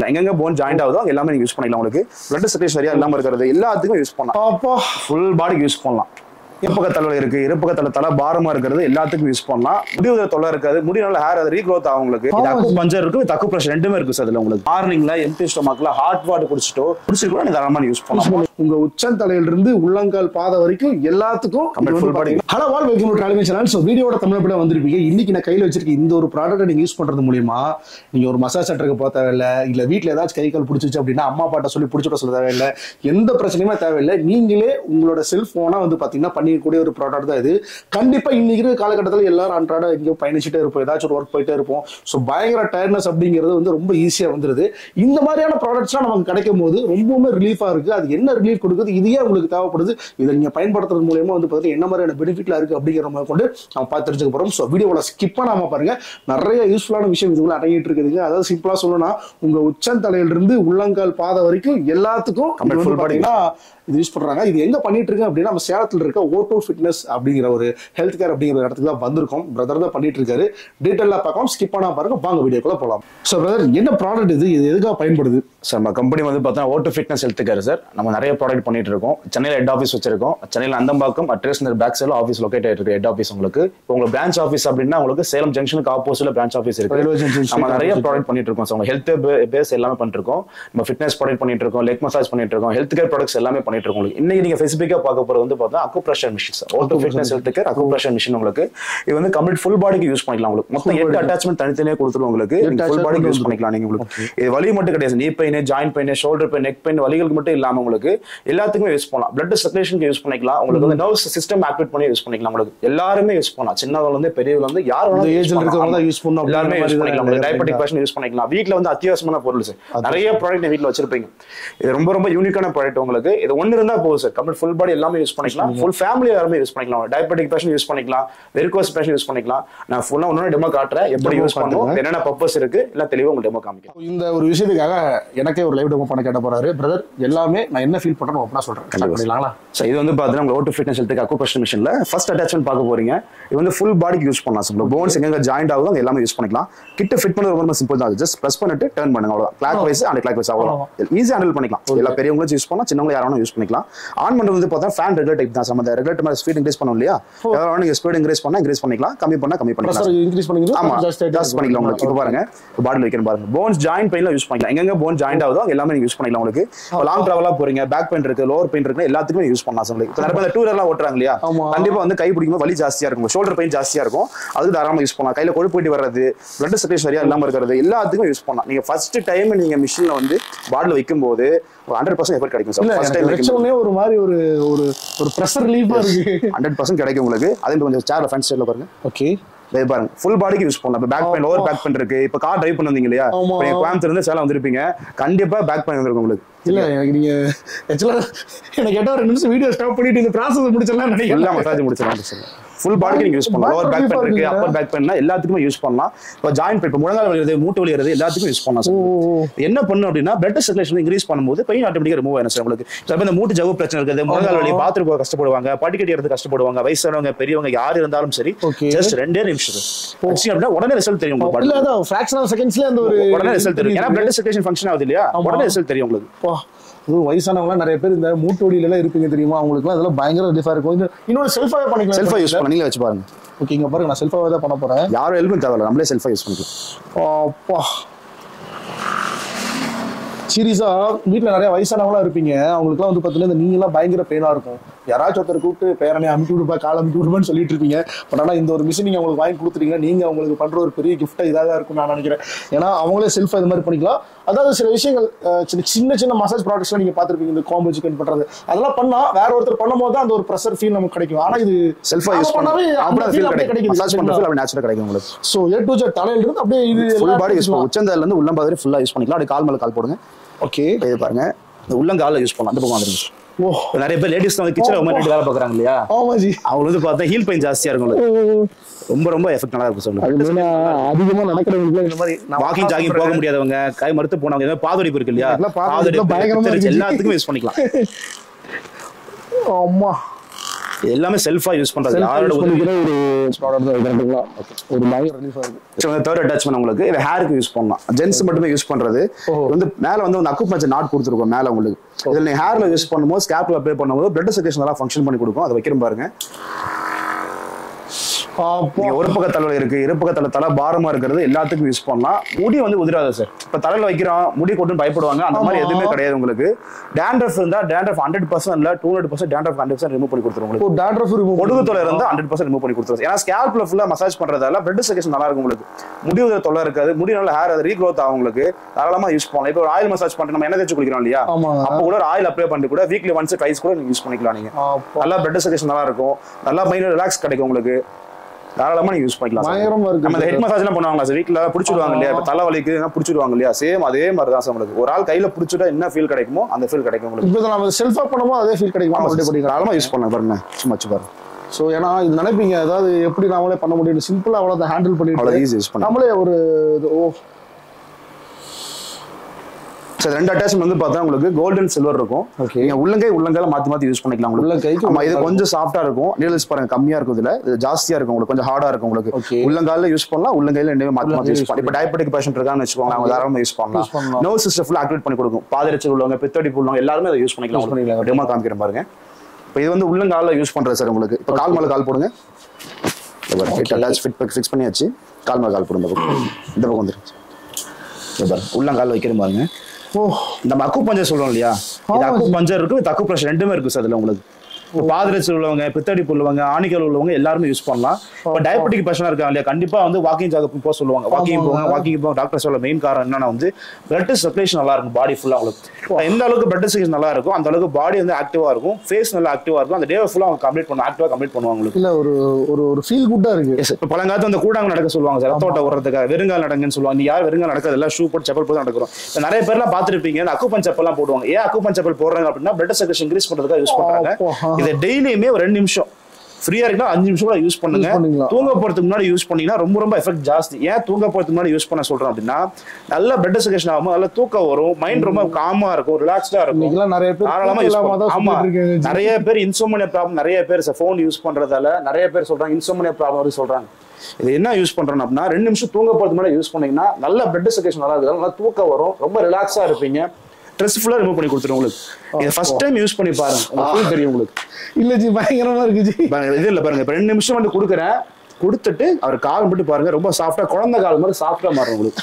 பண்ணிக்கலாம் எங்கெங்க phone joint ஆகுதோ அங்க எல்லாமே நீங்க யூஸ் பண்ணிக்கலாம் உங்களுக்கு பிளட் சர்க்குலேஷன் சரியா இல்லாம இருக்கிறது எல்லாத்துக்கும் யூஸ் பண்ணலாம் அப்பா ஃபுல் பாடிக்கு யூஸ் பண்ணலாம் இருப்பக தலை இருக்கு இருப்பக தலை தலை பாரமா இருக்கிறது எல்லாத்துக்கும் யூஸ் பண்ணலாம் முடி உதிர தொல்லை இருக்காது முடி நல்ல ஹேர் அது ரீக்ரோத் ஆகும் உங்களுக்கு இது அக்கு பஞ்சர் இருக்கு இது அக்கு பிரஷர் ரெண்டுமே இருக்கு சார் இதுல உங்களுக்கு மார்னிங்ல எம்டி ஸ்டொமக்ல ஹாட் வாட்டர் குடிச்சிட்டோ குடிச்சிட்டு நீங்க தாராளமா யூஸ் பண்ணலாம் உங்க உச்சந்தலையில இருந்து உள்ளங்கால் பாதை வரைக்கும் எல்லாத்துக்கும் Complete full body. ஹலோ வால் welcome to travelling channel so வீடியோட தமிழ் படம் வந்திருப்பீங்க இன்னைக்கு நான் கையில வச்சிருக்க இந்த ஒரு ப்ராடக்ட்டை நீங்க யூஸ் பண்றது மூலியமா நீங்க ஒரு மசாஜ் சென்டருக்கு போக தேவையில்ல இல்ல வீட்ல ஏதாச்சும் கை கால் பிடிச்சிச்சு அப்படின்னா அம்மா பாட்ட சொல்லி பிடிச்சிட சொல்ல தேவையில்லை எந்த பிரச்சனையுமே தேவையில்லை நீங்களே உங்களோட செல்போனா வந்து பாத்தீங்கன்னா பண்ணிக்கக்கூடிய ஒரு ப்ராடக்ட் தான் இது கண்டிப்பா இன்னைக்கு இருக்கிற காலகட்டத்தில் எல்லாரும் அன்றாட எங்கேயோ பயணிச்சுட்டே இருப்போம் ஏதாச்சும் ஒரு ஒர்க் போயிட்டே இருப்போம் ஸோ பயங்கர டயர்னஸ் அப்படிங்கிறது வந்து ரொம்ப ஈஸியா வந்துருது இந்த மாதிரியான ப்ராடக்ட்ஸ்லாம் நமக்கு கிடைக்கும் போது ரொம்பவுமே ரிலீஃபா இருக்கு அது என்ன ரிலீஃப் கொடுக்குது இது ஏன் உங்களுக்கு தேவைப்படுது இதை நீங்க பயன்படுத்துறது மூலியமா வந்து பார்த்தீங்கன்னா என்ன மாதிரியான பெனிஃபிட்ல இருக்கு அப்படிங்கிற மாதிரி கொண்டு நம்ம பார்த்து தெரிஞ்சுக்க போறோம் ஸோ வீடியோவோட ஸ்கிப் பண்ணாம பாருங்க நிறைய யூஸ்ஃபுல்லான விஷயம் இதுக்குள்ள அடங்கிட்டு இருக்குதுங்க அதாவது சிம்பிளா சொல்லணும்னா உங்க உச்சந்தலையிலிருந்து உள்ளங்கால் பாதை வரைக்கும் எல்லாத்துக்கும் இது Complete வந்து full body. பாத்தீங்கன்னா இது யூஸ் பண்றாங்க இது எங்க பண்ணிட்டு இருக்கு அப்படின்னா நம்ம சேலத்துல இருக்க ஓட்டோ ஃபிட்னஸ் அப்படிங்கிற ஒரு ஹெல்த் கேர் அப்படிங்கிற இடத்துக்கு தான் வந்திருக்கோம் பிரதர் தான் பண்ணிட்டு இருக்காரு டீட்டெயிலா பார்க்கலாம் ஸ்கிப் பண்ணா பாருங்க வாங்க வீடியோக்குள்ள போலாம் ஸோ பிரதர் என்ன ப்ராடக்ட் இது இது எதுக்காக பயன்படுது சார் நம்ம கம்பெனி வந்து பார்த்தீங்கன்னா Otto fitness health care sir நம்ம நிறைய ப்ராடக்ட் பண்ணிட்டு இருக்கோம் சென்னையில் ஹெட் ஆஃபீஸ் வச்சிருக்கோம் சென்னையில் அந்தம்பாக்கம் அட்ரேஷனர் பேக் சைடில் ஆஃபீஸ் லொக்கேட் ஆயிருக்கு ஹெட் ஆஃபீஸ் உங்களுக்கு இப்போ உங்களுக்கு பிரான்ச் ஆஃபீஸ் அப்படின்னா உங்களுக்கு சேலம் ஜங்ஷனுக்கு ஆப்போசிட்ல பிரான்ச் ஆஃபீஸ் இருக்கு Railway junction நம்ம நிறைய opposite. ப்ராடக்ட் பண்ணிட்டு இருக்கோம் சார் ஹெல்த் பேஸ் எல்லாமே பண்ணிட்டு இருக்கோம் நம்ம ஃபிட்னஸ் ப்ராடக்ட் பண்ணிட்டு இருக்கோம் லெக் மசாஜ் பண்ணிட்டு இருக்கோம் ஹெல்த் கேர் ப்ராடக்ட்ஸ் எல்லாமே பண்ணிட்டு இருக்கோம் உங்களுக்கு இன்னைக்கு நீங்க ஸ்பெசிஃபிக்கா பார்க்க போறது வந்து பார்த்தா acupressure machine sir Otto fitness health care acupressure machine உங்களுக்கு இது வந்து கம்ப்ளீட் ஃபுல் பாடிக்கு யூஸ் பண்ணிக்கலாம் உங்களுக்கு மொத்தம் எட்டு அட்டாச்மெண்ட் தனித்தனியாக கொடுத்துருவோம் உங்களுக்கு எட்டு ஃபுல் பாடிக்கு attachment யூஸ் பண்ணிக்கலாம் நீங்க உங்களுக்கு இது வலி மட்டும் கிடையாது knee pain joint pain shoulder pain neck pain வலிகளுக்கு மட்டும் இல்லாம உங்களுக்கு எல்லாத்துக்குமே யூஸ் பண்ணலாம் பிளட் சர்க்குலேஷனுக்கு யூஸ் பண்ணிக்கலாம் உங்களுக்கு வந்து நர்வஸ் சிஸ்டம் ஆக்டிவேட் பண்ணி யூஸ் பண்ணிக்கலாம் உங்களுக்கு எல்லாருமே யூஸ் பண்ணலாம் சின்னவங்க வந்து பெரியவங்க வந்து யார் இந்த வேணாலும் use ஏஜ்ல இருக்கவங்க பண்ணலாம். தான் யூஸ் பண்ணணும் எல்லாருமே யூஸ் பண்ணிக்கலாம் அப்படிங்கிற டயபெட்டிக் மாதிரி பேஷன் யூஸ் பண்ணிக்கலாம் வீட்ல வந்து அத்தியாவசியமான பொருள் சார் நிறைய ப்ராடக்ட் வீட்ல வச்சிருப்பீங்க இது ரொம்ப ரொம்ப யூனிக்கான ப்ராடக்ட் உங்களுக்கு இது ஒன்னு இருந்தா போதும் சார் கம்ப்ளீட் ஃபுல் பாடி எல்லாமே யூஸ் பண்ணிக்கலாம் ஃபுல் ஃபேமிலி எல்லாருமே யூஸ் பண்ணிக்கலாம் டயபெட்டிக் பேஷன் யூஸ் பண்ணிக்கலாம் வெரிகோஸ் பேஷன் யூஸ் பண்ணிக்கலாம் நான் ஃபுல்லா ஒன்னு டெமோ காட்டுறேன் எப்படி Demo யூஸ் பண்ணுவோம் காட்டுங்க. என்னென்ன பர்பஸ் இருக்கு எல்லாம் தெளிவா உங்களுக்கு டெமோ காமிக்கிறேன் இந்த ஒரு விஷயத்துக்காக எனக்கே ஒரு லைவ் டெமோ பண்ண கேட்ட போறாரு பிரதர் எல்லாமே நான் என்ன ஃபீல் பண்றேன் ஓப்பனா சொல்றேன் Start பண்ணிடலாங்களா ஸோ இது வந்து பார்த்தீங்கன்னா உங்க ஓட்டு ஃபிட்னஸ் ஹெல்த்துக்கு அக்குபேஷன் மிஷினில் ஃபர்ஸ்ட் அட்டாச்மெண்ட் பார்க்க போறீங்க இது வந்து ஃபுல் பாடிக்கு யூஸ் பண்ணலாம் சார் போன்ஸ் எங்க ஜாயிண்ட் ஆகுதோ அங்க எல்லாமே யூஸ் பண்ணிக்கலாம் கிட்ட ஃபிட் பண்ண ரொம்ப சிம்பிள் தான் ஜஸ்ட் ப்ரெஸ் பண்ணிட்டு டர்ன் பண்ணுங்க அவ்வளோதான் clockwise and clockwise அவ்வளோ ஈஸி ஹேண்டில் பண்ணிக்கலாம் எல்லா பெரியவங்களும் யூஸ் பண்ணலாம் சின்னவங்க யாரும் யூஸ் பண்ணிக்கலாம் ஆன் பண்ணுறது வந்து பார்த்தா ஃபேன் ரெகுலர் டைப் தான் நம்ம ரெகுலர் மாதிரி ஸ்பீட் இன்க்ரீஸ் பண்ணோம் இல்லையா எவ்வளோ நீங்கள் ஸ்பீட் இன்க்ரீஸ் பண்ணா இன்க்ரீஸ் பண்ணிக்கலாம் கம்மி பண்ணா கம்மி பண்ணிக்கலாம் ப்ரெஷர் இன்க்ரீஸ் பண்ணிக்கிறது ஆமா ஜஸ்ட் ஜஸ்ட் பண்ணிக்கலாம் உங்களுக்கு இப்போ பாருங்க பாடியில் வைக்கணும் பாருங்க போன்ஸ் ஜாயின் பெயின்ல யூஸ் பண்ணிக்கலாம் எங்கெங்க போன் ஜாயிண்ட் ஆகுதோ அங்க எல்லாமே நீங்க யூஸ் பண்ணிக்கலாம் உங்களுக்கு லாங் டிராவலா போறீங்க பேக் பெயின் இருக்கு லோவர் பெயின் இருக்கு எல்லாத்துக்குமே யூஸ் பண்ணலாம் உங்களுக்கு இப்போ நிறைய பேர் டூ வீலர்லாம் ஓட்டுறாங்க இல்லையா ஆமா. கண்டிப்பா வந்து கை பிடிக்கும் வலி ஜாஸ்தியா இருக்கும் ஷோல்டர் பெயின் ஜாஸ்தியா இருக்கும் அதுக்கு தாராளமா யூஸ் பண்ணலாம் கையில கொழுப்பு போயிட்டு வர்றது பிளட் சர்க்குலேஷன் சரியா இல்லாம இருக்கிறது எல்லாத்துக்கும் யூஸ் பண்ணலாம் நீங்க ஃபர்ஸ்ட் டைம் நீங்க மிஷின்ல வந்து பாடியில் வைக்கும் போது ஹண்ட்ரட் பர்சன்ட் எஃபர்ட் கிடைக்கும் இல்ல சார் ஃபர்ஸ்ட் எனக்கு டைம் வச்ச உடனே ஒரு மாதிரி ஒரு ஒரு ஒரு ப்ரெஷர் ரிலீஃபா இருக்கு ஹண்ட்ரட் பர்சன்ட் கிடைக்கும் உங்களுக்கு அதே கொஞ்சம் சேர்ல ஃப்ரண்ட் சைடில் பாருங்க ஓகே இதோ பாருங்க ஃபுல் பாடிக்கு யூஸ் பண்ணலாம் இப்போ back pain lower back pain இருக்கு இப்போ கார் டிரைவ் பண்ணீங்க இல்லையா ஆமா. இப்போ நீங்க கோயம்புத்தூர் இருந்து சேலம் வந்திருப்பீங்க கண்டிப்பா பேக் பெயின் வந்திருக்கும் உங்களுக்கு இல்ல எனக்கு நீங்க ஆக்சுவலா எனக்கு கேட்டா ரெண்டு நிமிஷம் வீடியோ ஸ்டாப் பண்ணிட்டு இந்த ப்ராசஸ் முடிச்சிடலாம் எல்லா நினைக்கிறேன் மசாஜ் முடிச்சிடலாம் ஃபுல் பாடிக்கு நீங்க யூஸ் பண்ணலாம் Back lower back relief pain இருக்கு இருக்குங்க. அப்பர் பேக் பெயின்னா எல்லாத்துக்குமே யூஸ் பண்ணலாம் இப்போ ஜாயின் பெயின் இப்போ முழங்கால் வலி வருது மூட்டு வலி வருது எல்லாத்துக்கும் யூஸ் பண்ணலாம் ஓ, சார் ஓ. என்ன பண்ணும் அப்படின்னா பிளட் சர்க்குலேஷன் இன்க்ரீஸ் பண்ணும்போது பெயின் ஆட்டோமேட்டிக்கா ரிமூவ் ஆயிடும் சார் உங்களுக்கு சில பேர் இந்த மூட்டு ஜவு பிரச்சனை இருக்குது முழங்கால் வலி பாத்ரூம் போக கஷ்டப்படுவாங்க படிக்கட்டி ஏறது கஷ்டப்படுவாங்க வயசானவங்க பெரியவங்க யார் இருந்தாலும் சரி Okay. ஜஸ்ட் ரெண்டே நிமிஷம் வச்சு அப்படின்னா உடனே ரிசல்ட் தெரியும் உங்களுக்கு இல்ல அதான் ஃபிராக்ஷன் ஆஃப் செகண்ட்ஸ்ல அந்த ஒரு உடனே ரிசல்ட் தெரியும் ஏன்னா பிளட் சர்க்குலேஷன் ஃபங்க்ஷன் ஆகுது இல்லையா ஆமா. உடனே ரிசல்ட் தெரியும் உங்களுக்கு அப்பா, அதுவும் வயசானவங்க நிறைய பேர் இந்த மூட்டு வலியில எல்லாம் இருப்பீங்க தெரியுமா அவங்களுக்கு அதெல்லாம் பயங்கர ரிலீஃபா இருக்கும் இது இன்னொரு செல்ஃபாவே பண்ணிக்கலாம் செல்ஃபா யூஸ் பண்ண நீங்களே வச்சு பாருங்க ஓகே இங்க பாருங்க நான் செல்ஃபாவே தான் பண்ண போறேன் யாரும் ஹெல்ப்பும் தேவையில்ல நம்மளே செல்ஃபா யூஸ் பண்ணிக்கலாம் அப்பா சீரியஸா வீட்ல நிறைய வயசானவங்களா இருப்பீங்க அவங்களுக்குலாம் வந்து பாத்தீங்கன்னா இந்த நீங்களாம் பயங்கர பெயினா இருக்கும் யாராச்சும் ஒருத்தர் கூப்பிட்டு பேரனே அமுக்கி விடுப்பா கால் அமுக்கி விடுப்பான்னு சொல்லிட்டு இருப்பீங்க பட் ஆனா இந்த ஒரு மிஷின் நீங்க அவங்களுக்கு வாங்கி கொடுத்துட்டீங்கன்னா நீங்க அவங்களுக்கு பண்ற ஒரு பெரிய கிஃப்டா இதாக தான் இருக்கும் நான் நினைக்கிறேன் ஏன்னா அவங்களே செல்ஃபா இது மாதிரி பண்ணிக்கலாம் அதாவது சில விஷயங்கள் அஹ், சின்ன சின்ன சின்ன மசாஜ் ப்ராடக்ட்ஸ்லாம் நீங்க பார்த்திருப்பீங்க இந்த காம்போ சிக்கன் பண்றது அதெல்லாம் பண்ணா வேற ஒருத்தர் பண்ணும்போது தான் அந்த ஒரு ப்ரெஷர் ஃபீல் நமக்கு கிடைக்கும் ஆனா இது செல்ஃபா நாம யூஸ் பண்ணாவே பண்ணாவே அந்த அப்படியே feel ஃபீல் அப்படியே கிடைக்கும் மசாஜ் பண்ற கிடைக்குது ஃபீல் அப்படியே நேச்சுரல் கிடைக்கும் உங்களுக்கு ஸோ ஏ டு ஜெட் தலையில இருந்து அப்படியே இது ஃபுல் பாடி யூஸ் பண்ணலாம் உச்சந்தால இருந்து உள்ளம் பாதி ஃபுல்லா யூஸ் பண்ணிக்கலாம் அப்படியே கால் மேல கால் போடுங்க ஓகே இப்ப இது பாருங்க இந்த உள்ளங்கால யூஸ் பண்ணலாம் அந்த பக்கம் வந்துருங்க ஓ இப்ப நிறைய பேர் லேடிஸ் வந்து கிச்சன் ரொம்ப வேலை பாக்குறாங்க இல்லையா ஆமா ஜி அவங்க வந்து பார்த்தா ஹீல் பெயின் ஜாஸ்தியா இருக்கும் உங்களுக்கு ரொம்ப ரொம்ப எஃபெக்ட் நல்லா இருக்கும் சொல்லுங்க அது மெயினா அதிகமா நடக்கிறவங்களுக்கு இந்த மாதிரி நான் வாக்கிங் ஜாகிங் போக முடியாதவங்க கை மறுத்து போனவங்க ஏதாவது பாதடிப்பு இருக்கு இல்லையா இதெல்லாம் பாதடிப்பு பாதடிப்பு பயங்கரமா கத்தரிச்சு இருக்கு. எல்லாத்துக்கும் யூஸ் பண்ணிக்கலாம் அம்மா இது எல்லாமே செல்ஃபா யூஸ் பண்றது யாரோட யூஸ் உதவி பண்ணிக்கிற ஒரு ப்ராடக்ட் தான் கரெக்டுங்களா ஒரு பயங்கர ரிலீஃபாக இருக்கு தேர்ட் அட்டாச்மெண்ட் உங்களுக்கு இது ஹேருக்கு யூஸ் பண்ணலாம் ஜென்ஸ் மட்டுமே யூஸ் பண்றது இது வந்து மேல வந்து ஒரு அக்கு பஞ்ச நாட் கொடுத்துருக்கோம் மேல உங்களுக்கு இதுல நீங்க ஹேர்ல யூஸ் பண்ணும்போது ஸ்கேப்ல அப்ளை பண்ணும்போது பிளட் சர்க்குலேஷன் நல்லா ஃபங்க்ஷன் பண்ணி கொடுக்கும் அதை வைக்கிறோம் பாருங்க அப்போ நீங்க ஒரு பக்க தலைவலி இருக்கு இரு பக்க தலை தலை பாரமா இருக்கிறது எல்லாத்துக்கும் யூஸ் பண்ணலாம் முடி வந்து உதிராது சார் இப்ப தலையில வைக்கிறோம் முடி கொட்டுன்னு பயப்படுவாங்க அந்த மாதிரி ஆமா. எதுவுமே கிடையாது உங்களுக்கு டேண்ட்ரஃப் இருந்தா டேண்ட்ரஃப் ஹண்ட்ரட் பர்சன்ட் இல்ல two hundred percent dandruff hundred percent remove பண்ணி கொடுத்துரும் உங்களுக்கு இப்போ டேண்ட்ரஃப் ரிமூவ் ஒடுகு தொலை இருந்தா ஹண்ட்ரட் பர்சன்ட் ரிமூவ் பண்ணி கொடுத்துரும் ஏன்னா ஸ்கேல்ப்ல ஃபுல்லா மசாஜ் பண்றதால பிளட் சர்க்குலேஷன் நல்லா இருக்கும் உங்களுக்கு முடி உதிர தொல்லை இருக்காது முடி நல்ல ஹேர் அது ரீக்ரோத் ஆகும் உங்களுக்கு தாராளமா யூஸ் பண்ணலாம் இப்போ ஒரு ஆயில் மசாஜ் பண்ணிட்டு நம்ம என்ன தேய்ச்சி குளிக்கிறோம் இல்லையா ஆமாங்க. அப்போ கூட ஒரு ஆயில் அப்ளை பண்ணிட்டு கூட வீக்லி ஒன்ஸ் ட்வைஸ் கூட நீங்க யூஸ் பண்ணிக்கலாம் நீங்க அப்போ நல்லா பிளட் சர்க்குலேஷன் நல்லா இருக்கும் நல்லா மைண்ட் ரிலாக்ஸ் கிடைக்கும் உங்களுக்கு தாராளமா நீங்க யூஸ் பண்ணிக்கலாம் sir. பயங்கரமா இருக்கு நம்ம இந்த ஹெட் மசாஜ் எல்லாம் பண்ணுவாங்க சார் வீட்ல பிடிச்சிடுவாங்க இல்லையா இப்ப தலை வலிக்கு பிடிச்சிடுவாங்க இல்லையா சேம் அதே மாதிரி தான் சார் உங்களுக்கு ஒரு ஆள் கையில பிடிச்சிட்டா என்ன ஃபீல் கிடைக்குமோ அந்த ஃபீல் கிடைக்கும் உங்களுக்கு இப்போ நம்ம செல்ஃபா பண்ணும்போது அதே ஃபீல் கிடைக்குமா ஆமா அப்படி sir. பண்ணிக்கலாம் தாராளமா யூஸ் பண்ணலாம் பாருங்க சும்மா வச்சு பாருங்க ஸோ ஏன்னா இது நினைப்பீங்க அதாவது எப்படி நாமளே பண்ண முடியும் சிம்பிளா அவ்வளோ ஹேண்டில் அவ்வளவு பண்ணிட்டு ஈஸி யூஸ் பண்ணலாம் நம்மளே ஒரு இது- ஓ சார் ரெண்டு அட்டாச்மெண்ட் வந்து பார்த்தா உங்களுக்கு கோல்டன் சில்வர் இருக்கும் Okay. நீங்க உள்ளங்கை உள்ளங்கையில மாத்தி மாத்தி யூஸ் பண்ணிக்கலாம் உங்களுக்கு உள்ளங்கைக்கு ஆமா இது உள்ளங்கால். கொஞ்சம் சாஃப்டா இருக்கும் நீடல்ஸ் பாருங்க கம்மியா இருக்கும் இதுல இது ஜாஸ்தியா இருக்கும் உங்களுக்கு கொஞ்சம் ஹார்டா இருக்கும் உங்களுக்கு Okay. உள்ளங்கால யூஸ் பண்ணலாம் உள்ளங்கையில ரெண்டுமே மாத்தி மாத்தி உள்ளங்கையில யூஸ் பண்ணலாம் இப்போ டயபெட்டிக் பேஷண்ட் இருக்கான்னு வச்சுக்கோங்க அவங்க தாராளமா யூஸ் Use பண்ணலாம் பண்ணலாம். நோ சிஸ்டம் ஃபுல் ஆக்டிவேட் பண்ணி கொடுக்கும் பாதரச்சல் உள்ளவங்க பித்தடிப்பு உள்ளவங்க எல்லாருமே அதை யூஸ் பண்ணிக்கலாம் Use பண்ணிக்கலாம். உங்களுக்கு டெமோ காமிக்கிறேன் பாருங்க இப்போ இது வந்து உள்ளங்கால யூஸ் பண்றது சார் உங்களுக்கு இப்போ கால் மேல கால் போடுங்க ஃபிட் அட்டாச் ஃபிட் ஃபிக்ஸ் பண்ணியாச்சு கால் மேல கால் போடுங்க இந்த பக்கம் இந்த பக்கம் வந்துருச்சு இது பாருங்க உள்ளங்கால் வைக்கிறேன் பாருங்க ஓ நம்ம அக்கு பஞ்சர் சொல்றோம் இல்லையா இது ஆமா. அக்கு பஞ்சர் இருக்கு இது அக்கு பிரஷர் ரெண்டுமே இருக்கு சார் அதுல உங்களுக்கு பாதரச்சல் உள்ளவங்க பித்தடிப்பு உள்ளவங்க ஆணிக்கல் உள்ளவங்க எல்லாருமே யூஸ் பண்ணலாம் இப்போ டயபெட்டிக் பேஷனா இருக்காங்க இல்லையா கண்டிப்பா வந்து வாக்கிங் ஜாக போக சொல்லுவாங்க வாக்கிங் ஆமாங்க. போவாங்க வாக்கிங் போக டாக்டர் சொல்ல மெயின் காரணம் என்னன்னா வந்து பிளட் சர்க்குலேஷன் நல்லா இருக்கும் பாடி ஃபுல்லா உங்களுக்கு எந்த அளவுக்கு பிளட் சர்க்குலேஷன் நல்லா இருக்கும் அந்த அளவுக்கு பாடி வந்து ஆக்டிவா இருக்கும் ஃபேஸ் நல்லா ஆக்டிவா இருக்கும் அந்த டே ஃபுல்லா அவங்க கம்ப்ளீட் பண்ணுவாங்க ஆக்டிவா கம்ப்ளீட் பண்ணுவாங்க உங்களுக்கு இல்ல ஒரு ஒரு ஒரு ஃபீல் குட்டா இருக்கு Yes, இப்ப பழங்காலத்து அந்த கூடாங்க நடக்க சொல்லுவாங்க சார் ரத்தோட்ட ஓடுறதுக்காக வெறுங்கால் நடங்கன்னு சொல்லுவாங்க நீ யார் வெறுங்கால் நடக்கிறது எல்லாம் ஷூ போட்டு செப்பல் போட்டு நடக்கிறோம் இப்ப நிறைய பேர்லாம் பார்த்திருப்பீங்க இந்த அக்குப்பன் செப்பல்லாம் போடுவாங்க ஏன் அக்குப்பன் செப்பல் போடுறாங்க அப்படின்னா பிளட் சர்க்குலேஷன் இன்க்ரீஸ் பண்றதுக்காக யூஸ் பண்றாங்க அப்போ, ஆ. இதை டெய்லியுமே ஒரு ரெண்டு நிமிஷம் ஃப்ரீயா இருக்குன்னா அஞ்சு நிமிஷம் கூட யூஸ் பண்ணுங்க Use பண்ணிக்கலாம். தூங்க போறதுக்கு முன்னாடி யூஸ் பண்ணீங்கன்னா ரொம்ப ரொம்ப எஃபெக்ட் ஜாஸ்தி ஏன் தூங்க போறதுக்கு முன்னாடி யூஸ் பண்ண சொல்றேன் அப்படின்னா நல்ல பிளட் சர்க்குலேஷன் ஆகும் நல்ல தூக்கம் வரும் மைண்ட் ரொம்ப காமா இருக்கும் ரிலாக்ஸ்டா இருக்கும் இன்னைக்கெல்லாம் நிறைய பேர் தாராளமா தூக்கம் யூஸ் இல்லாம தான் ஆமா சுத்திட்டு இருக்காங்க. நிறைய பேர் இன்சோமனியா ப்ராப்ளம் நிறைய பேர் ஃபோன் யூஸ் பண்றதால நிறைய பேர் சொல்றாங்க இன்சோமனியா ப்ராப்ளம் வரைக்கும் சொல்றாங்க இது என்ன யூஸ் பண்றோம் அப்படின்னா ரெண்டு நிமிஷம் தூங்க போறதுக்கு முன்னாடி யூஸ் பண்ணீங்கன்னா நல்ல பிளட் சர்க்குலேஷன் நல்லா இருக்கும் நல்லா தூக்கம் வரும் ரொம்ப ரிலாக்ஸா இருப்பீங்க ஸ்ட்ரெஸ் ஃபுல்லா ரிமூவ் பண்ணி கொடுத்துரும் உங்களுக்கு இது ஃபர்ஸ்ட் டைம் யூஸ் பண்ணி பாருங்க உங்களுக்கு feel தெரியும் உங்களுக்கு இல்ல ஜி பயங்கரமா இருக்கு ஜி பாருங்க, இது இல்ல பாருங்க இப்ப ரெண்டு நிமிஷம் வந்து கொடுக்குறேன் கொடுத்துட்டு அவர் கால் மட்டும் பாருங்க ரொம்ப சாஃப்டா குழந்தை கால் மாதிரி சாஃப்டா மாறும் உங்களுக்கு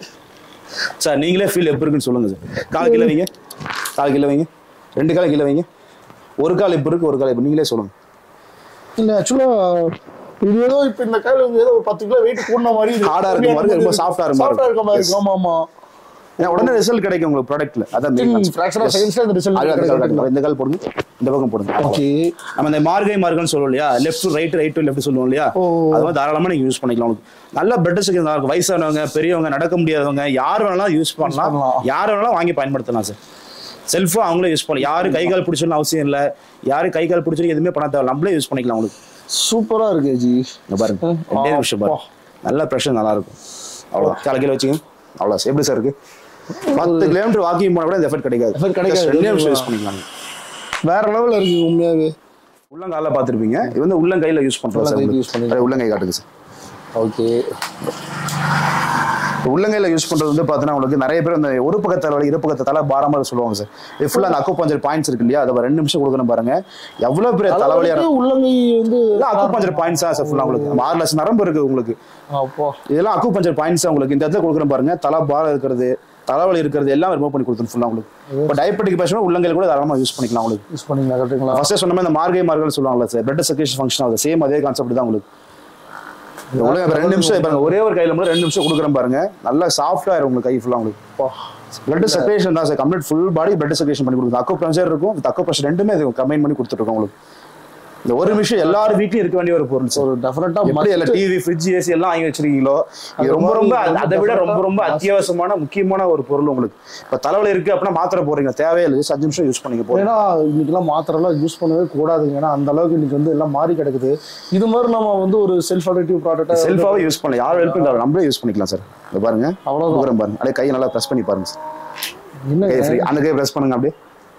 சார் நீங்களே ஃபீல் எப்படி இருக்குன்னு சொல்லுங்க சார் கால் கீழே வைங்க கால் கீழே வைங்க ரெண்டு கால் கீழே வைங்க ஒரு கால் இப்ப இருக்கு ஒரு கால் இப்ப நீங்களே சொல்லுங்க இல்ல ஆக்சுவலா இது ஏதோ இப்ப இந்த கையில வந்து ஏதோ ஒரு பத்து கிலோ வெயிட் கூடின மாதிரி இது. Hard ஆ இருக்க மாதிரி, ரொம்ப soft ஆ இருக்க மாதிரி Soft ஆ இருக்க மாதிரி இருக்கு. ஆமா ஆமா ஏன்னா உடனே ரிசல்ட் கிடைக்கும் உங்களுக்கு ப்ராடக்ட்ல அதான் main concept. Friction of Yes. செகண்ட்ஸ்ல இந்த ரிசல்ட் அது அந்த கால் காட்டுங்க. இந்த கால் போடுங்க இந்த பக்கம் போடுங்க ஓகே நம்ம இந்த மார்கை மார்கன்னு சொல்லுவோம் இல்லையா left to right right to left சொல்லுவோம் இல்லையா ஓ. அது மாதிரி தாராளமா நீங்க யூஸ் பண்ணிக்கலாம் உங்களுக்கு நல்ல பிளட் சர்க்குலேஷன் நல்லா இருக்கும் வயசானவங்க பெரியவங்க நடக்க முடியாதவங்க யார் வேணாலும் யூஸ் பண்ணலாம் பண்ணலாம். யார் வேணாலும் வாங்கி பயன்படுத்தலாம் சார் செல்ஃபா அவங்களே யூஸ் பண்ணலாம் யாரு கை கால் பிடிச்சணும் அவசியம் இல்லை யாரு கை கால் பிடிச்சணும் எதுவுமே பண்ண தேவை நம்மளே யூஸ் பண்ணிக்கலாம் உங்களுக்கு சூப்பரா இருக்கு ஜி இங்க பாருங்க ரெண்டே நிமிஷம் பாருங்க நல்ல ப்ரெஷர் நல்லா இருக்கும் அவ்வளோ தலைக்கீழ வச்சுங்க அவ்வளோ எப்படி சார் இருக்கு பத்து கிலோமீட்டர் வாக்கிங் போனா கூட இந்த எஃபெக்ட் கிடைக்காது Effect கிடைக்காது. Just ரெண்டே நிமிஷம் யூஸ் பண்ணிக்கலாம் வேற லெவல்ல இருக்கு உண்மையாவே உள்ளங்கால பார்த்துருப்பீங்க இது வந்து உள்ளங்கையில யூஸ் பண்றோம் சார் உள்ளங்கையில use பண்ணிக்கலாம். உள்ளங்கை காட்டுங்க சார் ஓகே உள்ளங்கையில யூஸ் பண்றது வந்து பார்த்தீங்கன்னா உங்களுக்கு நிறைய பேர் அந்த ஒரு பக்கத்தை வலி இரு பக்கத்தை தலை பாரமா சொல்லுவாங்க சார் இது ஃபுல்லா அந்த அக்கு பஞ்சர் பாயிண்ட்ஸ் இருக்கு இல்லையா அதை ரெண்டு நிமிஷம் கொடுக்கணும் பாருங்க எவ்வளவு பெரிய தலைவலியா தலைவலிக்கு உள்ளங்கை வந்து அக்கு பஞ்சர் பாயிண்ட்ஸ் தான் சார் ஃபுல்லா உங்களுக்கு நம்ம ஆறு லட்சம் நரம்பு இருக்கு உங்களுக்கு அப்போ இதெல்லாம் அக்கு பஞ்சர் பாயிண்ட்ஸ் உங்களுக்கு இந்த இடத்துல கொடுக்குறேன் பாருங்க தலை பாரம் இருக்கிறது தலைவலி இருக்கிறது எல்லாம் ரிமூவ் பண்ணி கொடுத்துரும் ஃபுல்லா உங்களுக்கு இப்போ டயபெட்டிக் பேஷன் உள்ளங்கையில் கூட தாராளமா யூஸ் பண்ணிக்கலாம் உங்களுக்கு யூஸ் பண்ணீங்களா கரெக்ட்டுங்களா ஃபர்ஸ்ட் சொன்ன மாதிரி இந்த மார்கை மார்கல் சொல்லுவாங்கல்ல சார் பிளட் சர்க்குலேஷன் ஃபங்க்ஷன் ஆகுது சேம் அதே கான்செப்ட் தான் உங்களுக்கு இந்த உலகம் இப்ப ரெண்டு நிமிஷம் பாருங்க ஒரே ஒரு கையில மட்டும் ரெண்டு நிமிஷம் கொடுக்குறேன் பாருங்க நல்லா சாஃப்டா இருக்கும் உங்களுக்கு கை ஃபுல்லா உங்களுக்கு பிளட் சர்க்குலேஷன் தான் sir complete full body blood circulation பண்ணி கொடுக்குது அக்கோ ப்ரெஷர் இருக்கும் இந்த அக்கோ ப்ரெஷர் ரெண்டுமே இது கம்பைன் பண்ணி கொடுத்துருக்கோம் உங்களுக்கு இந்த ஒரு நிமிஷம் எல்லார் வீட்லயும் இருக்க வேண்டிய ஒரு பொருள் சார் ஒரு டெஃபினட்டா எப்படி இல்ல டிவி ஃப்ரிட்ஜ் ஏசி எல்லாம் வாங்கி வச்சிருக்கீங்களோ இது ரொம்ப ரொம்ப அது- அதை விட ரொம்ப ரொம்ப அத்தியாவசியமான முக்கியமான ஒரு பொருள் உங்களுக்கு இப்ப தலைவலி இருக்கு அப்படின்னா மாத்திரை போடுறீங்க தேவையில்லை just அஞ்சு நிமிஷம் யூஸ் பண்ணிக்க போறீங்க ஏன்னா இன்னைக்கெல்லாம் மாத்திரை எல்லாம் யூஸ் பண்ணவே கூடாதுங்க ஏன்னா அந்த அளவுக்கு இன்னைக்கு வந்து எல்லாம் மாறி கிடக்குது இது மாதிரி நம்ம வந்து ஒரு செல்ஃப் அடக்டிவ் ப்ராடக்ட் செல்ஃபாவே யூஸ் பண்ணலாம் யாரும் ஹெல்ப் இல்லை நம்மளே யூஸ் பண்ணிக்கலாம் சார் இங்க பாருங்க அவ்வளவுதான். கொடுக்குறேன் பாருங்க அப்படியே கையை நல்லா ப்ரெஸ் பண்ணி பாருங்க சார் என்ன கை ஃப்ரீ அந்த கை ப்ரெஸ் பண்ணுங்க அப்படியே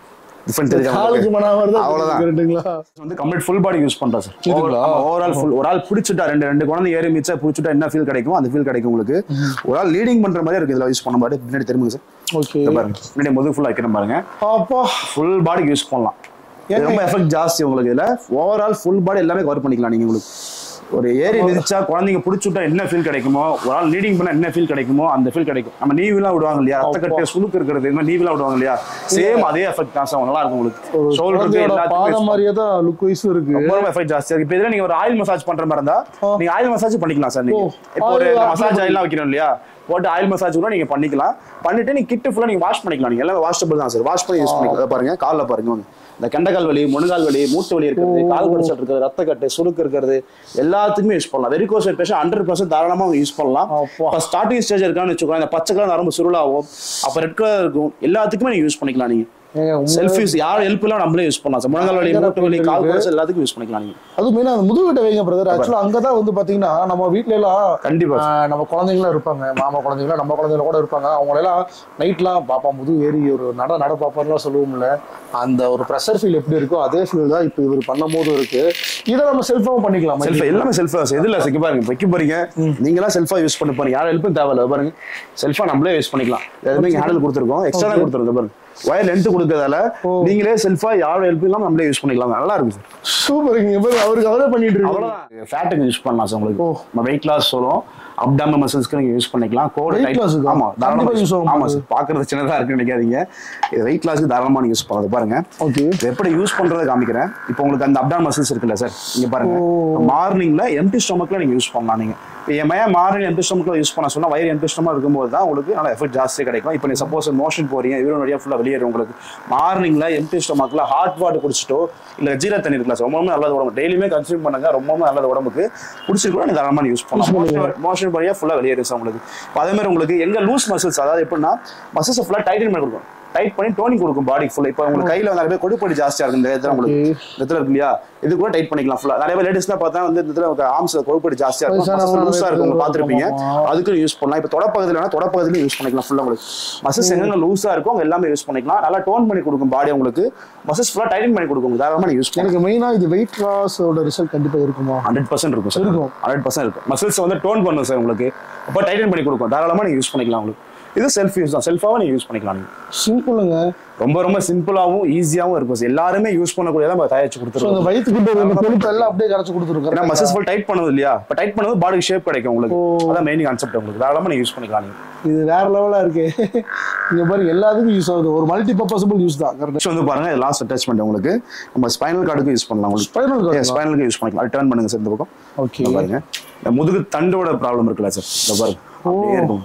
டிஃபரெண்ட் தெரியும் காலுக்கு மன வருது அவ்வளவுதான். கரெக்ட்டுங்களா வந்து கம்ப்ளீட் ஃபுல் பாடி யூஸ் பண்றோம் சார் இதுங்களா? ஓவரால் ஃபுல் ஒரு ஆள் பிடிச்சிட்டா ரெண்டு ரெண்டு குழந்தை ஏறி மிச்சா பிடிச்சிட்டா என்ன ஃபீல் கிடைக்கும் அந்த ஃபீல் கிடைக்கும் உங்களுக்கு ஒரு ஆள் லீடிங் பண்ற மாதிரி இருக்கு இதுல யூஸ் பண்ண மாதிரி பின்னாடி திரும்புங்க சார் ஓகே இதை பாருங்க பின்னாடி முதுகு ஃபுல்லா வைக்கிறேன் பாருங்க அப்பா ஃபுல் பாடிக்கு யூஸ் பண்ணலாம் இது ஏங்க? ரொம்ப எஃபெக்ட் ஜாஸ்தி உங்களுக்கு இதுல ஓவரால் ஃபுல் பாடி எல்லாமே கவர் பண்ணிக்கலாம் நீங்க உங்களுக்கு ஒரு ஏறி மிதிச்சா குழந்தைங்க பிடிச்சுட்டா என்ன ஃபீல் கிடைக்குமோ ஒரு ஆள் லீடிங் பண்ணா என்ன ஃபீல் கிடைக்குமோ அந்த ஃபீல் கிடைக்கும் நம்ம நீவிலாம் விடுவாங்க இல்லையா ரத்த கட்டு சுழுக்கு இருக்கிறது இந்த மாதிரி நீவிலாம் விடுவாங்க இல்லையா சேம் அதே எஃபெக்ட் தான் சார் நல்லா இருக்கும் உங்களுக்கு ஒரு ஷோல்டருக்கு குழந்தையோட எல்லாத்துக்கும் பாதம் மாதிரியே தான் லுக் வைஸும் இருக்கு ரொம்ப ரொம்ப எஃபெக்ட் ஜாஸ்தியா இருக்கு இப்போ இதுல நீங்க ஒரு ஆயில் மசாஜ் பண்ற மாதிரி இருந்தா ஆ. நீங்க ஆயில் மசாஜ் பண்ணிக்கலாம் சார் நீங்க ஓ, இப்போ ஒரு oil apply மசாஜ் ஆயிலாம் வைக்கிறோம் இல்லையா போட்டு ஆயில் மசாஜ் கூட நீங்க பண்ணிக்கலாம் பண்ணிட்டு நீங்க கிட்ட ஃபுல்லா நீங்க வாஷ் பண்ணிக்கலாம் நீங்க எல்லாமே வாஷபிள் தான் சார் வாஷ் பண்ணி யூஸ் பண்ணிக்கலாம் இதை பாருங்க கால்ல பாருங்க வாங்க. இந்த கெண்டக்கால் வலி முழங்கால் வலி மூட்டு வலி இருக்கிறது கால் குடிச்சல் இருக்கிறது ரத்த கட்டு சுருக்கு இருக்கிறது எல்லாத்துக்குமே யூஸ் பண்ணலாம் வெரிகோஸ் பேஷன் ஹண்ட்ரட் பர்சன்ட் தாராளமா யூஸ் பண்ணலாம் அப்பா. இப்போ ஸ்டார்டிங் ஸ்டேஜ் இருக்கான்னு வச்சுக்கோங்க இந்த பச்சை கலர் நரம்பு சுருளாகும் அப்ப ரெட் கலர் இருக்கும் எல்லாத்துக்குமே நீங்க யூஸ் பண்ணிக்கலாம் நீங்க ஏங்க, உண்மையாவே செல்ஃப் யூஸ் யார் ஹெல்ப் எல்லாம் நம்மளே யூஸ் பண்ணலாம் சார் முழங்கால் வலி மூட்டு வலி கால் குடிச்சல் எல்லாத்துக்கும் யூஸ் பண்ணிக்கலாம் நீங்க அது மெயினா அந்த முதுகுட்ட வைங்க பிரதர் ஆக்சுவலா அங்கதான் வந்து பாத்தீங்கன்னா நம்ம வீட்ல எல்லாம் கண்டிப்பா ஆஹ், நம்ம குழந்தைங்களும் இருப்பாங்க மாமா குழந்தைங்களா நம்ம குழந்தைங்கள கூட இருப்பாங்க அவங்க எல்லாம் நைட்லாம் பாப்பா முதுகு ஏறி ஒரு நட நட பாப்பான்லாம் சொல்லுவோம்ல அந்த ஒரு ப்ரெஷர் ஃபீல் எப்படி இருக்கோ அதே ஃபீல் தான் இப்போ இவர் பண்ணும் போதும் இருக்கு இதை நம்ம செல்ஃபாவும் பண்ணிக்கலாம் செல்ஃப் எல்லாமே செல்ஃபா எதுல வைக்க பாருங்க வைக்க போறீங்க நீங்களா செல்ஃபா யூஸ் பண்ண போறீங்க யாரும் ஹெல்ப்பும் தேவையில்ல பாருங்க செல்ஃபா நம்மளே யூஸ் பண்ணிக்கலாம் எதுவுமே ஹேண்டில் கொடுத்துருக்கோம் எக்ஸ்ட்ரா தான் கொடுத்துருக்கோம் பாருங்க ஒயர் லென்த் கொடுக்கறதால நீங்களே செல்ஃபா யாரோட ஹெல்ப் இல்லாம நம்மளே யூஸ் பண்ணிக்கலாம் நல்லா இருக்கும் சார் சூப்பர் இங்க பாரு, அவருக்கு அவரே பண்ணிட்டு இருக்கு அவ்வளவுதான் ஃபேட்டுக்கு யூஸ் பண்ணலாம் சார் உங்களுக்கு ஓ. நம்ம வெயிட் லாஸ் சொல்லுவோம் அப்டாம மசில்ஸ்க்கு நீங்க யூஸ் பண்ணிக்கலாம் கோட் Weight loss க்கு? ஆமா கண்டிப்பா தாராளமா use யூஸ் ஆகும் ஆமா அது. சார் பாக்குறது சின்னதா இருக்கு நினைக்காதீங்க இது வெயிட் லாஸ்க்கு தாராளமா நீங்க யூஸ் பண்ணலாம் பாருங்க ஓகே இது எப்படி யூஸ் பண்றதை காமிக்கிறேன் இப்போ உங்களுக்கு அந்த அப்டான் மசில்ஸ் இருக்குல்ல சார் இங்க பாருங்க மார்னிங்ல எம்டி ஸ்டொமக்ல நீங்க யூஸ் பண்ணலாம் நீங்க இப்போ என் மையா மார்னிங் எம்டி ஸ்டொமக்ல யூஸ் பண்ண சொன்னா வயிறு எம்டி ஸ்டொமக் இருக்கும்போது தான் உங்களுக்கு நல்ல எஃபெக்ட் ஜாஸ்தியாக கிடைக்கும் இப்போ நீ சப்போஸ் மோஷன் போறீங்க யூரின் வழியா ஃபுல்லா வெளியேறும் உங்களுக்கு மார்னிங்ல எம்டி ஸ்டொமக்ல ஹாட் வாட்டர் குடிச்சிட்டோ இல்ல ஜீரா தண்ணி இருக்குல்ல சார் ரொம்ப நல்லது உடம்பு டெய்லியுமே கன்சியூம் பண்ணுங்க ரொம்ப நல்லது உடம்புக்கு குடிச்சிட்டு கூட நீ தாராளமா யூஸ் பண்ணலாம் மோஷன் வழியா ஃபுல்லா வெளியேறும் சார் உங்களுக்கு இப்போ அதே மாதிரி உங்களுக்கு எங்க லூஸ் மசில்ஸ் அதாவது எப்படின்னா மசில்ஸ் ஃபுல்லா டைட்டன் பண்ணி கொடுக்கும் டைட் பண்ணி டோனிங் கொடுக்கும் பாடி ஃபுல்லா இப்போ உங்களுக்கு கையில வந்து நிறைய பேர் கொடுப்படி ஜாஸ்தியா இருக்கு இந்த இடத்துல உங்களுக்கு Okay. இந்த இடத்துல இருக்கு இல்லையா இது கூட டைட் பண்ணிக்கலாம் ஃபுல்லா நிறைய பேர் லேடிஸ்லாம் பார்த்தா வந்து இந்த இடத்துல ஆர்ம்ஸ்ல கொழுப்படி ஜாஸ்தியா இருக்கும் வயசானவங்க லூஸா இருக்கும் நிறைய பேர் பார்த்துருப்பீங்க ஆமா. அதுக்கு யூஸ் பண்ணலாம் இப்போ தொடப்பகுதியில் வேணா தொடப்பகுதியிலும் யூஸ் பண்ணிக்கலாம் ஃபுல்லா உங்களுக்கு மசில்ஸ் எங்க லூஸா இருக்கும் அவங்க எல்லாமே யூஸ் பண்ணிக்கலாம் நல்லா டோன் பண்ணி கொடுக்கும் பாடி உங்களுக்கு மசில்ஸ் ஃபுல்லா டைட்டன் பண்ணி கொடுக்கும் தாராளமா நீ யூஸ் பண்ணலாம் எனக்கு மெயினா இது வெயிட் லாஸோட ரிசல்ட் கண்டிப்பா இருக்குமா ஹண்ட்ரட் பர்சன்ட் இருக்கும் சார் இருக்கும். ஹண்ட்ரட் பர்சன்ட் இருக்கும் மசில்ஸ் வந்து டோன் பண்ணும் சார் உங்களுக்கு அப்போ டைட்டன் பண்ணி கொடுக்கும் தாராளமா நீங்க யூஸ் பண்ணிக்கலாம் உங்களுக்கு இது செல்ஃப் யூஸ் தான் செல்ஃபாவும் நீங்க யூஸ் பண்ணிக்கலாம் நீங்க சிம்பிளுங்க ரொம்ப ரொம்ப சிம்பிளாவும் ஈஸியாவும் இருக்கும் சார் எல்லாருமே யூஸ் பண்ணக்கூடியதான் நம்ம தயாரிச்சு ஸோ அந்த கொடுத்துருவோம் வயிற்றுக்கிட்ட இருந்த கொழுப்பு எல்லாம் அப்படியே கரைச்சு ஏன்னா கொடுத்துருக்கோம் மசில்ஸ் ஃபுல் டைட் பண்ணுவது இல்லையா இப்போ டைட் பண்ணுவது பாடி ஷேப் கிடைக்கும் உங்களுக்கு ஓ. அதான் மெயின் கான்செப்ட் உங்களுக்கு தாராளமா நீங்க யூஸ் பண்ணிக்கலாம் நீங்க இது வேற லெவலா இருக்கு இங்க பாரு எல்லாத்துக்கும் யூஸ் ஆகுது ஒரு மல்டி பர்பஸபிள் யூஸ் தான் கரெக்ட் நெக்ஸ்ட் வந்து பாருங்க லாஸ்ட் அட்டாச்மெண்ட் உங்களுக்கு நம்ம ஸ்பைனல் கார்டுக்கு யூஸ் பண்ணலாம் உங்களுக்கு Spinal cord ஆ? ஸ்பைனலுக்கு யூஸ் பண்ணிக்கலாம் அது டர்ன் பண்ணுங்க சார் இந்த பக்கம் ஓகே இங்க பாருங்க இந்த முதுகு தண்டோட ப்ராப்ளம் இருக்குல்ல சார் இந்த பாருங்க அப்படியே இருக்கும்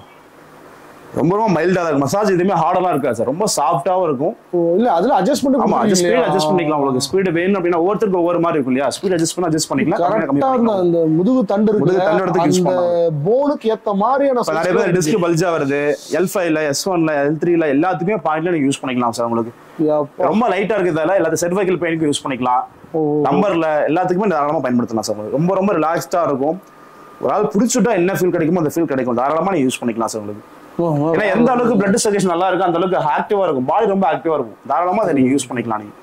ரொம்ப ரொம்ப மைல்டா தான் இருக்கும் மசாஜ் எதுவுமே ஹார்டெல்லாம் இருக்காது சார் ரொம்ப சாஃப்டாவும் இருக்கும் இல்ல அதுல அட்ஜஸ்ட்மெண்ட் ஆமா அது ஸ்பீட் அட்ஜஸ்ட் பண்ணிக்கலாம் உங்களுக்கு ஸ்பீடு வேணும் அப்படின்னா ஒவ்வொருத்தருக்கு ஒவ்வொரு மாதிரி இருக்கும் இல்லையா ஸ்பீட் அட்ஜஸ்ட் பண்ணி அட்ஜஸ்ட் பண்ணிக்கலாம் கம்மியா கம்மி கரெக்டா பண்ணிக்கலாம். அந்த முதுகு தண்டு முதுகு இருக்கு தண்டு இடத்துக்கு use அந்த போனுக்கு ஏத்த மாதிரியான இப்ப நிறைய பேர் டிஸ்க் பல்ஜா வருது எல் ஃபைவ்ல எஸ் ஒன்ல எல் த்ரீல எல்லாத்துக்குமே பாயிண்ட்ல நீங்க யூஸ் பண்ணிக்கலாம் சார் உங்களுக்கு யப்பா. ரொம்ப லைட்டா இருக்கிறதால எல்லாத்தையும் செர்வைக்கல் பெயினுக்கு யூஸ் பண்ணிக்கலாம் ஓ. நம்பர்ல எல்லாத்துக்குமே தாராளமா பயன்படுத்தலாம் சார் உங்களுக்கு ரொம்ப ரொம்ப ரிலாக்ஸ்டா இருக்கும் ஒரு ஆள் பிடிச்சுட்டா என்ன ஃபீல் கிடைக்குமோ அந்த ஃபீல் கிடைக்கும் தாராளமா நீங்க யூஸ் பண்ணிக்கலாம் சார் உங்களுக்கு ஓ, ஓ. ஏன்னா எந்த அளவுக்கு பிளட் சர்க்குலேஷன் நல்லா இருக்கும் அந்த அளவுக்கு ஆக்டிவா இருக்கும் பாடி ரொம்ப ஆக்டிவா இருக்கும் தாராளமா அதை நீங்க யூஸ் பண்ணிக்கலாம் நீங்க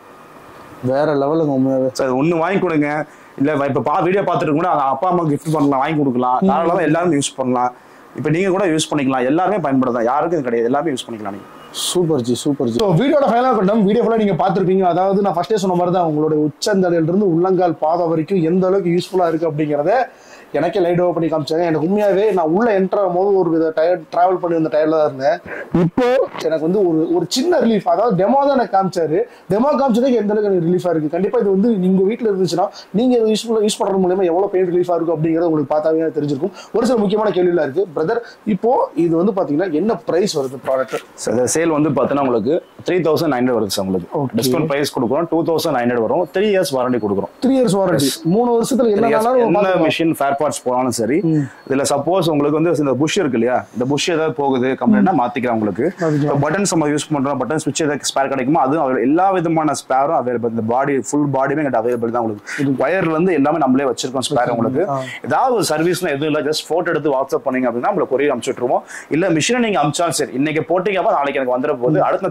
வேற லெவலுங்க உண்மையாவே சார் ஒண்ணு வாங்கி கொடுங்க இல்ல இப்ப பா வீடியோ பார்த்துட்டு கூட அவங்க அப்பா அம்மா கிஃப்ட் பண்ணலாம் வாங்கி கொடுக்கலாம் தாராளமா எல்லாரும் யூஸ் பண்ணலாம் இப்ப நீங்க கூட யூஸ் பண்ணிக்கலாம் எல்லாருமே பயன்படுத்தலாம் யாருக்கும் இது கிடையாது எல்லாமே யூஸ் பண்ணிக்கலாம் நீங்க சூப்பர் ஜி சூப்பர் ஜி ஸோ வீடியோட ஃபைனலாக கொண்டம் வீடியோ ஃபுல்லாக நீங்கள் பார்த்துருப்பீங்க அதாவது நான் ஃபர்ஸ்டே சொன்ன மாதிரி தான் உங்களோட உச்சந்தலையிலிருந்து உள்ளங்கால் பாதம் வரைக்கும் எந்த அளவுக்கு யூஸ்ஃபுல்லாக இருக்குது அப்படிங்கிறத எனக்கே லைட் ஓவர் பண்ணி காமிச்சாங்க எனக்கு உண்மையாகவே நான் உள்ள என்டர் ஆகும்போது ஒரு வித டயர் ட்ராவல் பண்ணி வந்த டயர்ல தான் இருந்தேன் இப்போ எனக்கு வந்து ஒரு ஒரு சின்ன ரிலீஃப் அதாவது டெமோ தான் எனக்கு காமிச்சாரு டெமோ காமிச்சதுக்கு எந்த அளவுக்கு எனக்கு ரிலீஃபாக இருக்குது கண்டிப்பாக இது வந்து நீங்கள் வீட்டில் இருந்துச்சுன்னா நீங்கள் யூஸ்ஃபுல்லாக யூஸ் பண்ணுறது மூலியமா எவ்வளோ பெயின் ரிலீஃபாக இருக்கும் அப்படிங்கிறது உங்களுக்கு பார்த்தாவே எனக்கு தெரிஞ்சிருக்கும் ஒரு சில முக்கியமான கேள்விலாம் இருக்குது பிரதர் இப்போ இது வந்து பார்த்தீங்கன்னா என்ன ப்ரைஸ் வருது ப்ராடக்ட் சேல் வந்து பார்த்தீங்கன்னா உங்களுக்கு த்ரீ தௌசண்ட் நைன் வருது சார் உங்களுக்கு Okay. டிஸ்கவுண்ட் பிரைஸ் கொடுக்குறோம் டூ தௌசண்ட் நைன் வரும் த்ரீ இயர்ஸ் வாரண்டி கொடுக்குறோம் த்ரீ இயர்ஸ் வாரண்டி மூணு வருஷத்துல என்ன வேணாலும் என்ன பார்த்துக்கலாம். மிஷின் ஃபேர் பார்ட்ஸ் போனாலும் சரி இதுல சப்போஸ் உங்களுக்கு வந்து இந்த புஷ் இருக்கு இல்லையா இந்த புஷ் ஏதாவது போகுது கம்ப்ளைண்ட்னா மாத்திக்கலாம் உங்களுக்கு மாத்திக்கலாம். பட்டன்ஸ் நம்ம யூஸ் பண்றோம் பட்டன் ஸ்விட்ச் ஏதாவது ஸ்பேர் கிடைக்குமோ அதுவும் available. எல்லா விதமான ஸ்பேரும் அவைலபிள் இந்த பாடி ஃபுல் பாடியுமே எங்கிட்ட அவைலபிள் தான் உங்களுக்கு ஒயர்ல இருந்து எல்லாமே நம்மளே வச்சிருக்கோம் ஸ்பேர் உங்களுக்கு ஆ. ஏதாவது ஒரு சர்வீஸ்னா எதுவும் இல்லை ஜஸ்ட் போட்டோ எடுத்து வாட்ஸ்அப் பண்ணீங்க அப்படின்னா உங்களுக்கு கொரியர் அனுப்பிச்சுட்ருவோம் இல்ல மிஷினை நீங்க அமிச்சாலும் சரி இன்னைக்கு போட்டீங்க அப்ப நாளைக்கு எனக்கு வந்துட போகுது அடுத்த திருப்பி அமிச்சு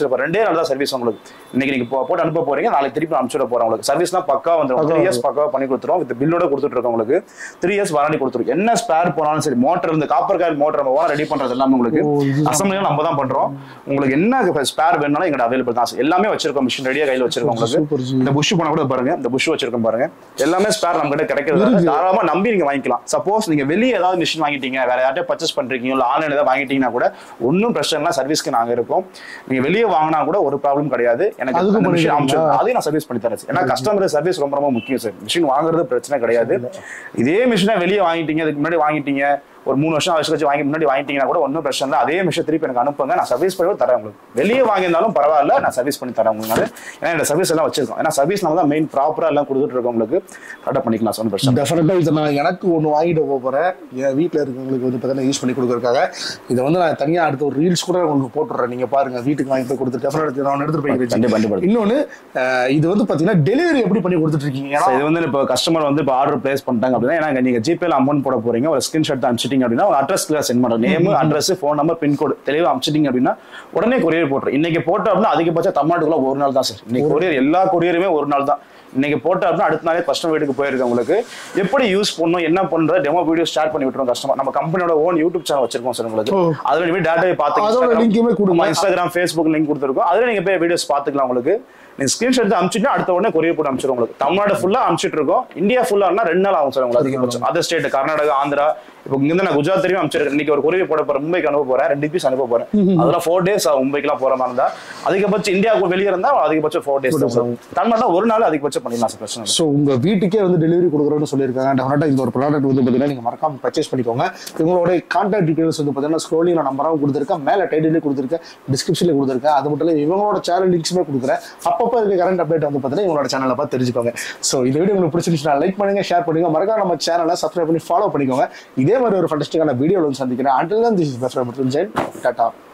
வச்சிருப்போம் ரெண்டே நாள் தான் சர்வீஸ் உங்களுக்கு இன்னைக்கு நீங்க போ- போட்டு அனுப்ப போறீங்க நாளைக்கு திருப்பி அனுப்பிச்சு விட போறோம் உங்களுக்கு சர்வீஸ்லாம் பக்கா வந்துடும் த்ரீ இயர்ஸ் பக்காவா பண்ணி கொடுத்துரும் வித் பில்லோட கொடுத்துட்டு இருக்கோம் உங்களுக்கு த்ரீ இயர்ஸ் வாரண்டி கொடுத்துரும் என்ன ஸ்பேர் போனாலும் சரி மோட்டர் இந்த காப்பர் காயில் மோட்டர் நம்ம ஓன ரெடி பண்றது எல்லாமே உங்களுக்கு ஓ, இதுதான். அசம்பிளியும் நம்ம தான் பண்றோம் உங்களுக்கு என்ன ஸ்பேர் வேணும்னாலும் எங்க அவைலபிள் தான் எல்லாமே வச்சிருக்கோம் மிஷின் ரெடியா கையில வச்சிருக்கோம் Super, உங்களுக்கு super. இந்த புஷ் பண்ண கூட பாருங்க இந்த புஷ் வச்சிருக்கோம் பாருங்க எல்லாமே ஸ்பேர் நம்ம கிட்ட கிடைக்கிறது தாராளமா நம்பி நீங்க வாங்கிக்கலாம் சப்போஸ் நீங்க வெளியே ஏதாவது மிஷின் வாங்கிட்டீங்க வேற யார்கிட்ட பர்ச்சேஸ் பண்றீங்க இல்ல ஆன்லைன் ஏதாவது வாங்கிட்டீங்கன்னா கூட ஒன்றும் பிரச்சனை இல்லை சர்வீஸ்க்கு நாங்க இருக்கோம் நீங்க வெளியே வாங்கினா கூட ஒரு ப்ராப்ளம் கிடையாது எனக்கு அதுக்கும் அந்த machine பண்ணிடுவீங்களா? அனுப்பிச்சு அதையும் நான் சர்வீஸ் பண்ணி தரேன் sir. ஏன்னா கஸ்டமர் சர்வீஸ் ரொம்ப ரொம்ப முக்கியம் சார் மிஷின் வாங்குறது பிரச்சனை கிடையாது இதே மிஷினை வெளியே வாங்கிட்டீங்க அதுக்கு முன்னாடி வாங்கிட்டீங்க ஒரு மூணு வருஷம் வருஷம் கழிச்சு வாங்கி முன்னாடி வாங்கிட்டீங்கன்னா கூட ஒன்றும் பிரச்சனை இல்லை அதே மிஷின் திருப்பி எனக்கு அனுப்புங்க நான் சர்வீஸ் பண்ணி கூட தரேன் உங்களுக்கு வெளியே வாங்கியிருந்தாலும் பரவாயில்ல நான் சர்வீஸ் பண்ணி தரேன் உங்களுக்கு ஏன்னா இந்த சர்வீஸ் எல்லாம் வச்சிருக்கோம் ஏன்னா சர்வீஸ் நம்ம தான் மெயின் ப்ராப்பரா எல்லாம் கொடுத்துட்டு இருக்கோம் உங்களுக்கு கரெக்டாக பண்ணிக்கலாம் ஒன்றும் பிரச்சனை இல்லை. டெஃபினட்டா இதை நான் எனக்கு ஒன்று வாங்கிட்டு போக போறேன் என் வீட்டில் இருக்கவங்களுக்கு வந்து பார்த்தீங்கன்னா யூஸ் பண்ணி கொடுக்கறதுக்காக இதை வந்து நான் தனியா அடுத்த ஒரு ரீல்ஸ் கூட உங்களுக்கு போட்டுடுறேன் நீங்க பாருங்க வீட்டுக்கு வாங்கி போய் கொடுத்து டெஃபினட் நான் எடுத்துட்டு போய் கண்டிப்பா, கண்டிப்பா. இன்னொன்னு அஹ், இது வந்து பார்த்தீங்கன்னா டெலிவரி எப்படி பண்ணி கொடுத்துட்டு இருக்கீங்க ஏன்னா So, இது வந்து இப்போ கஸ்டமர் வந்து இப்போ ஆர்டர் பிளேஸ் பண்ணிட்டாங்க அப்படின்னா ஏன்னா நீங்க ஜிபேல அமௌண்ட் போட போறீங்க ஒரு ஸ்கிரீன்ஷாட் அனுப்பிச்சிட்டீங்க அப்படின்னா ஒரு அட்ரஸ் சென்ட் பண்ணுறோம் name address phone number pincode தெளிவாக அனுப்பிச்சிட்டீங்க அப்படின்னா உடனே கொரியர் போட்டுரும் இன்னைக்கு போட்டோம் அப்படின்னா அதிகபட்சம் தமிழ்நாட்டுக்குள்ள ஒரு நாள் தான் சார் இன்னைக்கு கொரியர் எல்லா கொரியருமே ஒரு நாள் தான் இன்னைக்கு போட்டோம் அப்படின்னா அடுத்த நாளே கஸ்டமர் வீட்டுக்கு போயிருக்கு உங்களுக்கு எப்படி யூஸ் பண்ணணும் என்ன பண்றது டெமோ வீடியோ ஸ்டார்ட் பண்ணி விட்டுரும் கஸ்டமர் நம்ம கம்பெனியோட ஓன் யூடியூப் சேனல் வச்சிருக்கோம் சார் உங்களுக்கு ஓ. அதுல நீங்க டேட்டாவை பார்த்து அதோட லிங்க்குமே கொடுங்க. ஆமா, இன்ஸ்டாகிராம் ஃபேஸ்புக் லிங்க் கொடுத்துருக்கோம் அதுல நீங்க போய் வீடியோஸ் பார்த்துக்கலாம் உங்களுக்கு நீங்க ஸ்கிரீன்ஷாட் எடுத்து அனுப்பிச்சுட்டு அடுத்த உடனே கொரியர் போட்டு அனுப்பிச்சிடும் உங்களுக்கு தமிழ்நாடு ஃபுல்லா அனுப்பிச்சிட்டு இருக்கோம் இந்தியா ஃபுல்லா ரெண்டு நாள் ஆகும் சார் உங்களுக்கு அதிகபட்சம் அதர் ஸ்டேட் கர்நாடகா ஆந்திரா இப்போ இங்க நான் குஜராத் தெரியும் அனுப்பிச்சிருக்கேன் இன்னைக்கு ஒரு கொரியர் போட போறேன் மும்பைக்கு அனுப்ப போறேன் ரெண்டு பீஸ் அனுப்ப போறேன் அதெல்லாம் ஃபோர் டேஸ் ஆகும் மும்பைக்குலாம் போற மாதிரி இருந்தா அதிகபட்சம் இந்தியாவுக்கு வெளியே இருந்தா அதிகபட்சம் ஃபோர் டேஸ் தமிழ்நாடு ஒரு நாள் அதிகபட்சம் பண்ணிடலாம் சார் பிரச்சனை இல்லை. ஸோ உங்க வீட்டுக்கே வந்து டெலிவரி கொடுக்குறோன்னு சொல்லியிருக்காங்க டெஃபினட்டா இந்த ஒரு ப்ராடக்ட் வந்து பார்த்தீங்கன்னா நீங்க மறக்காம பர்ச்சேஸ் பண்ணிக்கோங்க இவங்களோட கான்டாக்ட் டீடைல்ஸ் வந்து பார்த்தீங்கன்னா ஸ்க்ரோலிங் நான் நம்பராகவும் கொடுத்துருக்கேன் மேலே டைட்டிலே கொடுத்துருக்கேன் டிஸ்கிரிப்ஷனில் கொடுத்துருக்கேன் அது மட்டும் இல்லை இவங்களோட சேனல் லிங்க்ஸுமே கொடுக்குறேன் அப்பப்போ இருக்க கரண்ட் அப்டேட் வந்து பார்த்தீங்கன்னா இவங்களோட சேனலை பார்த்து தெரிஞ்சுக்கோங்க ஸோ இந்த வீடியோ உங்களுக்கு பிடிச்சிருந்துச்சுன்னா லைக் பண்ணுங்க ஷேர் பண்ணுங்க மறக்காம நம்ம சேனலை சப்ஸ்கிரைப் பண்ணி ஃபாலோ பண்ணிக்கோங்க இதே மாதிரி ஒரு ஃபண்டஸ்டிக்கான வீடியோவில் வந்து சந்திக்கிறேன் அண்டில் தான் திஸ் இஸ் பெஸ்ட் டாட்டா